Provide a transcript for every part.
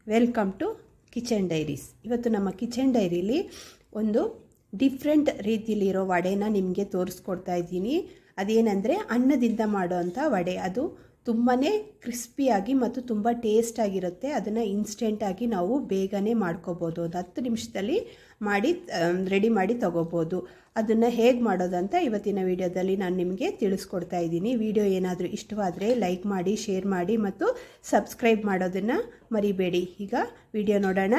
welcome to kitchen diaries ಇವತ್ತು ನಮ್ಮ kitchen ಡೈರಿಲಿ ಒಂದು ಡಿಫ್ರೆಂಟ್ ರೀತಿಲಿರೋ ವಡೆನ ನಿಮಗೆ ತೋರಿಸ್ಕೊಡ್ತಾ ಇದ್ದೀನಿ ಅದೇನೆಂದರೆ ಅನ್ನದಿಂದ ಮಾಡೋವಂಥ ವಡೆ ಅದು ತುಂಬಾ ಕ್ರಿಸ್ಪಿಯಾಗಿ ಮತ್ತು ತುಂಬ ಟೇಸ್ಟಾಗಿರುತ್ತೆ ಅದನ್ನು ಇನ್ಸ್ಟೆಂಟಾಗಿ ನಾವು ಬೇಗನೆ ಮಾಡ್ಕೋಬೋದು ಒಂದು ಹತ್ತು ನಿಮಿಷದಲ್ಲಿ ಮಾಡಿ ರೆಡಿ ಮಾಡಿ ತಗೋಬೋದು ಅದನ್ನು ಹೇಗೆ ಮಾಡೋದಂತ ಇವತ್ತಿನ ವಿಡಿಯೋದಲ್ಲಿ ನಾನು ನಿಮಗೆ ತಿಳಿಸ್ಕೊಡ್ತಾ ಇದ್ದೀನಿ ವಿಡಿಯೋ ಏನಾದರೂ ಇಷ್ಟವಾದರೆ ಲೈಕ್ ಮಾಡಿ ಶೇರ್ ಮಾಡಿ ಮತ್ತು ಸಬ್ಸ್ಕ್ರೈಬ್ ಮಾಡೋದನ್ನು ಮರಿಬೇಡಿ ಈಗ ವಿಡಿಯೋ ನೋಡೋಣ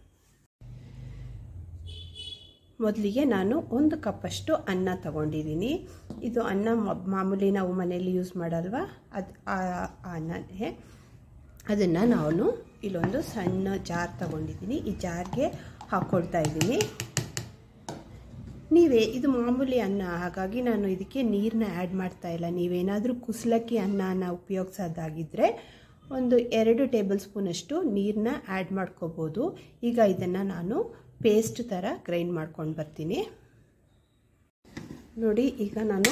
ಮೊದಲಿಗೆ ನಾನು ಒಂದು ಕಪ್ಪಷ್ಟು ಅನ್ನ ತಗೊಂಡಿದ್ದೀನಿ ಇದು ಅನ್ನ ಮಾಮೂಲಿ ನಾವು ಮನೆಯಲ್ಲಿ ಯೂಸ್ ಮಾಡಲ್ವಾ ಅದು ಆ ಅನ್ನನೇ ಅದನ್ನು ನಾನು ಇಲ್ಲೊಂದು ಸಣ್ಣ ಜಾರ್ ತಗೊಂಡಿದ್ದೀನಿ ಈ ಜಾರ್ಗೆ ಹಾಕ್ಕೊಳ್ತಾ ಇದ್ದೀನಿ ನೀವೇ ಇದು ಮಾಮೂಲಿ ಅನ್ನ ಹಾಗಾಗಿ ನಾನು ಇದಕ್ಕೆ ನೀರನ್ನ ಆ್ಯಡ್ ಮಾಡ್ತಾ ಇಲ್ಲ ನೀವೇನಾದರೂ ಕುಸಲಕ್ಕಿ ಅನ್ನನ ಉಪಯೋಗಿಸೋದಾಗಿದ್ದರೆ ಒಂದು ಎರಡು ಟೇಬಲ್ ಸ್ಪೂನಷ್ಟು ನೀರನ್ನ ಆ್ಯಡ್ ಮಾಡ್ಕೋಬೋದು ಈಗ ಇದನ್ನು ನಾನು ಪೇಸ್ಟ್ ಥರ ಗ್ರೈಂಡ್ ಮಾಡ್ಕೊಂಡು ಬರ್ತೀನಿ ನೋಡಿ ಈಗ ನಾನು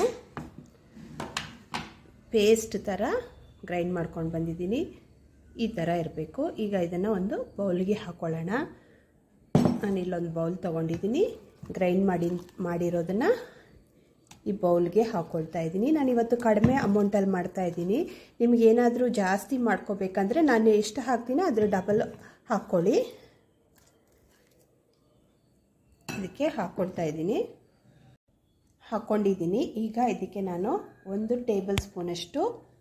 ಪೇಸ್ಟ್ ಥರ ಗ್ರೈಂಡ್ ಮಾಡ್ಕೊಂಡು ಬಂದಿದ್ದೀನಿ ಈ ಥರ ಇರಬೇಕು ಈಗ ಇದನ್ನು ಒಂದು ಬೌಲ್ಗೆ ಹಾಕ್ಕೊಳ್ಳೋಣ ನಾನು ಇಲ್ಲೊಂದು ಬೌಲ್ ತೊಗೊಂಡಿದ್ದೀನಿ ಗ್ರೈಂಡ್ ಮಾಡಿ ಮಾಡಿರೋದನ್ನು ಈ ಬೌಲ್ಗೆ ಹಾಕ್ಕೊಳ್ತಾ ಇದ್ದೀನಿ ನಾನು ಇವತ್ತು ಕಡಿಮೆ ಅಮೌಂಟಲ್ಲಿ ಮಾಡ್ತಾ ಇದ್ದೀನಿ ನಿಮಗೇನಾದರೂ ಜಾಸ್ತಿ ಮಾಡ್ಕೋಬೇಕಂದ್ರೆ ನಾನು ಎಷ್ಟು ಹಾಕ್ತೀನೋ ಅದ್ರ ಡಬಲ್ ಹಾಕ್ಕೊಳ್ಳಿ ಇದಕ್ಕೆ ಹಾಕ್ಕೊಳ್ತಾ ಇದ್ದೀನಿ ಹಾಕ್ಕೊಂಡಿದ್ದೀನಿ ಈಗ ಇದಕ್ಕೆ ನಾನು ಒಂದು ಟೇಬಲ್ ಸ್ಪೂನಷ್ಟು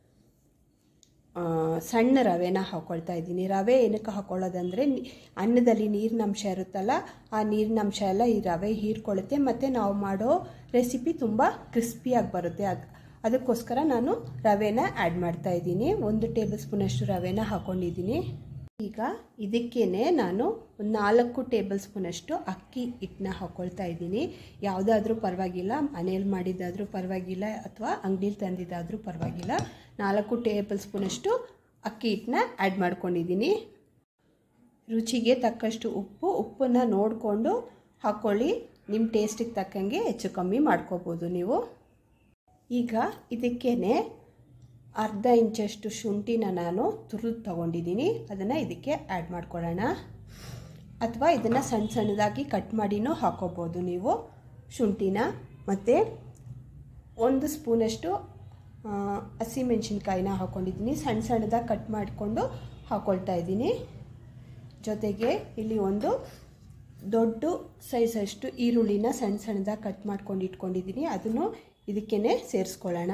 ಸಣ್ಣ ರವೆನ ಹಾಕ್ಕೊಳ್ತಾ ಇದ್ದೀನಿ ರವೆ ಏನಕ್ಕೆ ಹಾಕ್ಕೊಳ್ಳೋದಂದರೆ ಅನ್ನದಲ್ಲಿ ನೀರಿನ ಅಂಶ ಇರುತ್ತಲ್ಲ ಆ ನೀರಿನ ಅಂಶ ಎಲ್ಲ ಈ ರವೆ ಹೀರ್ಕೊಳ್ಳುತ್ತೆ ಮತ್ತು ನಾವು ಮಾಡೋ ರೆಸಿಪಿ ತುಂಬ ಕ್ರಿಸ್ಪಿಯಾಗಿ ಬರುತ್ತೆ ಅದು ಅದಕ್ಕೋಸ್ಕರ ನಾನು ರವೆನ ಆ್ಯಡ್ ಮಾಡ್ತಾ ಇದ್ದೀನಿ ಒಂದು ಟೇಬಲ್ ಸ್ಪೂನಷ್ಟು ರವೆನ ಹಾಕ್ಕೊಂಡಿದ್ದೀನಿ ಈಗ ಇದಕ್ಕೇನೆ ನಾನು ಒಂದು ನಾಲ್ಕು ಟೇಬಲ್ ಸ್ಪೂನಷ್ಟು ಅಕ್ಕಿ ಹಿಟ್ಟನ್ನ ಹಾಕ್ಕೊಳ್ತಾ ಇದ್ದೀನಿ ಯಾವುದಾದ್ರೂ ಪರವಾಗಿಲ್ಲ ಮನೇಲಿ ಮಾಡಿದ್ದಾದರೂ ಪರವಾಗಿಲ್ಲ ಅಥವಾ ಅಂಗಡೀಲಿ ತಂದಿದ್ದಾದರೂ ಪರವಾಗಿಲ್ಲ ನಾಲ್ಕು ಟೇಬಲ್ ಸ್ಪೂನಷ್ಟು ಅಕ್ಕಿ ಹಿಟ್ಟನ್ನ ಆ್ಯಡ್ ಮಾಡ್ಕೊಂಡಿದ್ದೀನಿ ರುಚಿಗೆ ತಕ್ಕಷ್ಟು ಉಪ್ಪು ಉಪ್ಪನ್ನು ನೋಡಿಕೊಂಡು ಹಾಕ್ಕೊಳ್ಳಿ ನಿಮ್ಮ ಟೇಸ್ಟಿಗೆ ತಕ್ಕಂಗೆ ಹೆಚ್ಚು ಕಮ್ಮಿ ಮಾಡ್ಕೋಬೋದು ನೀವು ಈಗ ಇದಕ್ಕೇನೆ ಅರ್ಧ ಇಂಚಷ್ಟು ಶುಂಠಿನ ನಾನು ತುರಿದು ತೊಗೊಂಡಿದ್ದೀನಿ ಅದನ್ನು ಇದಕ್ಕೆ ಆ್ಯಡ್ ಮಾಡ್ಕೊಳ್ಳೋಣ ಅಥವಾ ಇದನ್ನು ಸಣ್ಣ ಸಣ್ಣದಾಗಿ ಕಟ್ ಮಾಡಿನೂ ಹಾಕೋಬೋದು ನೀವು ಶುಂಠಿನ ಮತ್ತು ಒಂದು ಸ್ಪೂನಷ್ಟು ಹಸಿಮೆಣ್ಸಿನ್ಕಾಯಿನ ಹಾಕ್ಕೊಂಡಿದ್ದೀನಿ ಸಣ್ಣ ಸಣ್ಣದಾಗಿ ಕಟ್ ಮಾಡಿಕೊಂಡು ಹಾಕ್ಕೊಳ್ತಾ ಇದ್ದೀನಿ ಜೊತೆಗೆ ಇಲ್ಲಿ ಒಂದು ದೊಡ್ಡ ಸೈಜಷ್ಟು ಈರುಳ್ಳಿನ ಸಣ್ಣ ಸಣ್ಣದಾಗಿ ಕಟ್ ಮಾಡ್ಕೊಂಡು ಇಟ್ಕೊಂಡಿದ್ದೀನಿ ಅದನ್ನು ಇದಕ್ಕೇ ಸೇರಿಸ್ಕೊಳ್ಳೋಣ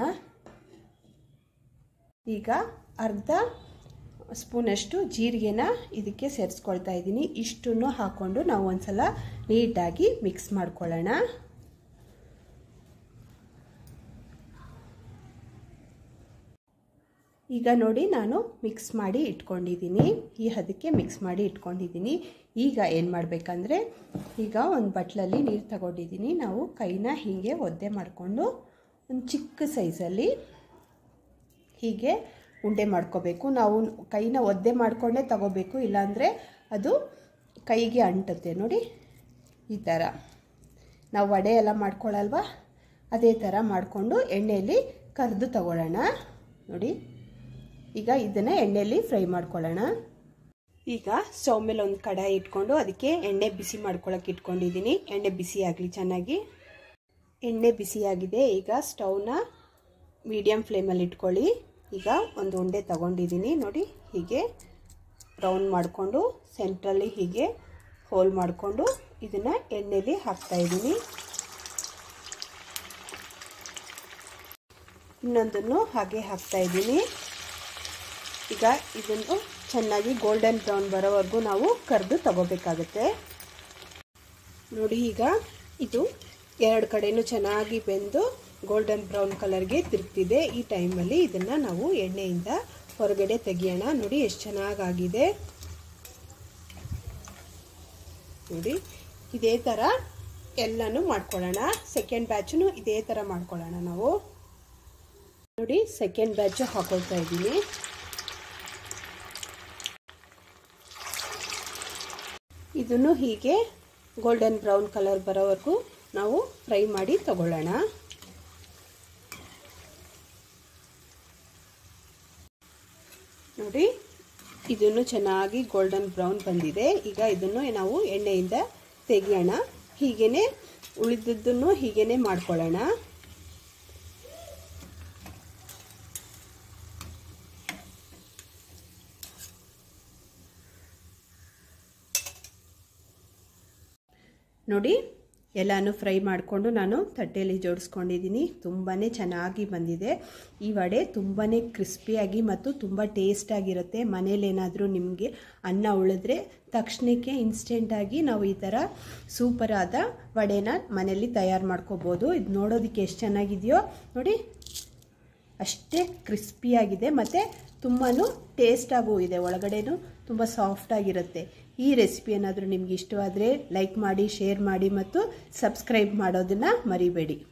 ಈಗ ಅರ್ಧ ಸ್ಪೂನಷ್ಟು ಜೀರಿಗೆನ ಇದಕ್ಕೆ ಸೇರಿಸ್ಕೊಳ್ತಾ ಇದ್ದೀನಿ ಇಷ್ಟನ್ನು ಹಾಕ್ಕೊಂಡು ನಾವು ಒಂದ್ಸಲ ನೀಟಾಗಿ ಮಿಕ್ಸ್ ಮಾಡ್ಕೊಳ್ಳೋಣ ಈಗ ನೋಡಿ ನಾನು ಮಿಕ್ಸ್ ಮಾಡಿ ಇಟ್ಕೊಂಡಿದ್ದೀನಿ ಈ ಹದಕ್ಕೆ ಮಿಕ್ಸ್ ಮಾಡಿ ಇಟ್ಕೊಂಡಿದ್ದೀನಿ ಈಗ ಏನು ಮಾಡಬೇಕಂದ್ರೆ ಈಗ ಒಂದು ಬಟ್ಲಲ್ಲಿ ನೀರು ತಗೊಂಡಿದ್ದೀನಿ ನಾವು ಕೈನ ಹೀಗೆ ಒದ್ದೆ ಮಾಡಿಕೊಂಡು ಒಂದು ಚಿಕ್ಕ ಸೈಜಲ್ಲಿ ಹೀಗೆ ಉಂಡೆ ಮಾಡ್ಕೋಬೇಕು ನಾವು ಕೈನ ಒದ್ದೆ ಮಾಡಿಕೊಂಡೇ ತಗೋಬೇಕು ಇಲ್ಲಾಂದರೆ ಅದು ಕೈಗೆ ಅಂಟುತ್ತೆ ನೋಡಿ ಈ ಥರ ನಾವು ವಡೆ ಎಲ್ಲ ಮಾಡ್ಕೊಳ್ಳಲ್ವ ಅದೇ ಥರ ಮಾಡಿಕೊಂಡು ಎಣ್ಣೆಯಲ್ಲಿ ಕರೆದು ತಗೊಳ್ಳೋಣ ನೋಡಿ ಈಗ ಇದನ್ನು ಎಣ್ಣೆಯಲ್ಲಿ ಫ್ರೈ ಮಾಡ್ಕೊಳ್ಳೋಣ ಈಗ ಸ್ಟವ್ ಮೇಲೆ ಒಂದು ಕಡಾಯಿ ಇಟ್ಕೊಂಡು ಅದಕ್ಕೆ ಎಣ್ಣೆ ಬಿಸಿ ಮಾಡ್ಕೊಳ್ಳೋಕೆ ಇಟ್ಕೊಂಡಿದ್ದೀನಿ ಎಣ್ಣೆ ಬಿಸಿ ಆಗಲಿ ಚೆನ್ನಾಗಿ ಎಣ್ಣೆ ಬಿಸಿಯಾಗಿದೆ ಈಗ ಸ್ಟವ್ನ ಮೀಡಿಯಮ್ ಫ್ಲೇಮಲ್ಲಿ ಇಟ್ಕೊಳ್ಳಿ ಈಗ ಒಂದು ಉಂಡೆ ತಗೊಂಡಿದ್ದೀನಿ ನೋಡಿ ಹೀಗೆ ರೌಂಡ್ ಮಾಡಿಕೊಂಡು ಸೆಂಟ್ರಲ್ಲಿ ಹೀಗೆ ಹೋಲ್ ಮಾಡಿಕೊಂಡು ಇದನ್ನು ಎಣ್ಣೆಲಿ ಹಾಕ್ತಾಯಿದ್ದೀನಿ ಇನ್ನೊಂದನ್ನು ಹಾಗೆ ಹಾಕ್ತಾಯಿದ್ದೀನಿ ಈಗ ಇದನ್ನು ಚೆನ್ನಾಗಿ ಗೋಲ್ಡನ್ ಬ್ರೌನ್ ಬರೋವರೆಗೂ ನಾವು ಕರೆದು ತಗೋಬೇಕಾಗುತ್ತೆ ನೋಡಿ ಈಗ ಇದು ಎರಡು ಕಡೆಯೂ ಚೆನ್ನಾಗಿ ಬೆಂದು ಗೋಲ್ಡನ್ ಬ್ರೌನ್ ಕಲರ್ಗೆ ತಿರುಗ್ತಿದೆ ಈ ಟೈಮಲ್ಲಿ ಇದನ್ನು ನಾವು ಎಣ್ಣೆಯಿಂದ ಹೊರಗಡೆ ತೆಗಿಯೋಣ ನೋಡಿ ಎಷ್ಟು ಚೆನ್ನಾಗಾಗಿದೆ ನೋಡಿ ಇದೇ ಥರ ಎಲ್ಲನೂ ಮಾಡ್ಕೊಳ್ಳೋಣ ಸೆಕೆಂಡ್ ಬ್ಯಾಚನ್ನು ಇದೇ ಥರ ಮಾಡ್ಕೊಳ್ಳೋಣ ನಾವು ನೋಡಿ ಸೆಕೆಂಡ್ ಬ್ಯಾಚು ಹಾಕೊಳ್ತಾ ಇದ್ದೀನಿ ಇದನ್ನು ಹೀಗೆ ಗೋಲ್ಡನ್ ಬ್ರೌನ್ ಕಲರ್ ಬರೋವರೆಗೂ ನಾವು ಫ್ರೈ ಮಾಡಿ ತಗೊಳ್ಳೋಣ ನೋಡಿ ಇದನ್ನು ಚೆನ್ನಾಗಿ ಗೋಲ್ಡನ್ ಬ್ರೌನ್ ಬಂದಿದೆ ಈಗ ಇದನ್ನು ನಾವು ಎಣ್ಣೆಯಿಂದ ತೆಗಿಯೋಣ ಹೀಗೇ ಉಳಿದದ್ದನ್ನು ಹೀಗೇ ಮಾಡ್ಕೊಳ್ಳೋಣ ನೋಡಿ ಎಲ್ಲನೂ ಫ್ರೈ ಮಾಡಿಕೊಂಡು ನಾನು ತಟ್ಟೆಯಲ್ಲಿ ಜೋಡಿಸ್ಕೊಂಡಿದ್ದೀನಿ ತುಂಬಾ ಚೆನ್ನಾಗಿ ಬಂದಿದೆ ಈ ವಡೆ ತುಂಬಾ ಕ್ರಿಸ್ಪಿಯಾಗಿ ಮತ್ತು ತುಂಬ ಟೇಸ್ಟಾಗಿರುತ್ತೆ ಮನೇಲೇನಾದರೂ ನಿಮಗೆ ಅನ್ನ ಉಳಿದ್ರೆ ತಕ್ಷಣಕ್ಕೆ ಇನ್ಸ್ಟೆಂಟಾಗಿ ನಾವು ಈ ಥರ ಸೂಪರಾದ ವಡೆನ ಮನೆಯಲ್ಲಿ ತಯಾರು ಮಾಡ್ಕೋಬೋದು ಇದು ನೋಡೋದಕ್ಕೆ ಎಷ್ಟು ಚೆನ್ನಾಗಿದೆಯೋ ನೋಡಿ ಅಷ್ಟೇ ಕ್ರಿಸ್ಪಿಯಾಗಿದೆ ಮತ್ತು ತುಂಬಾ ಟೇಸ್ಟಾಗೂ ಇದೆ ಒಳಗಡೆನೂ ತುಂಬ ಸಾಫ್ಟಾಗಿರುತ್ತೆ ಈ ರೆಸಿಪಿ ಏನಾದರೂ ನಿಮ್ಗೆ ಇಷ್ಟವಾದರೆ ಲೈಕ್ ಮಾಡಿ ಶೇರ್ ಮಾಡಿ ಮತ್ತು ಸಬ್ಸ್ಕ್ರೈಬ್ ಮಾಡೋದನ್ನು ಮರಿಬೇಡಿ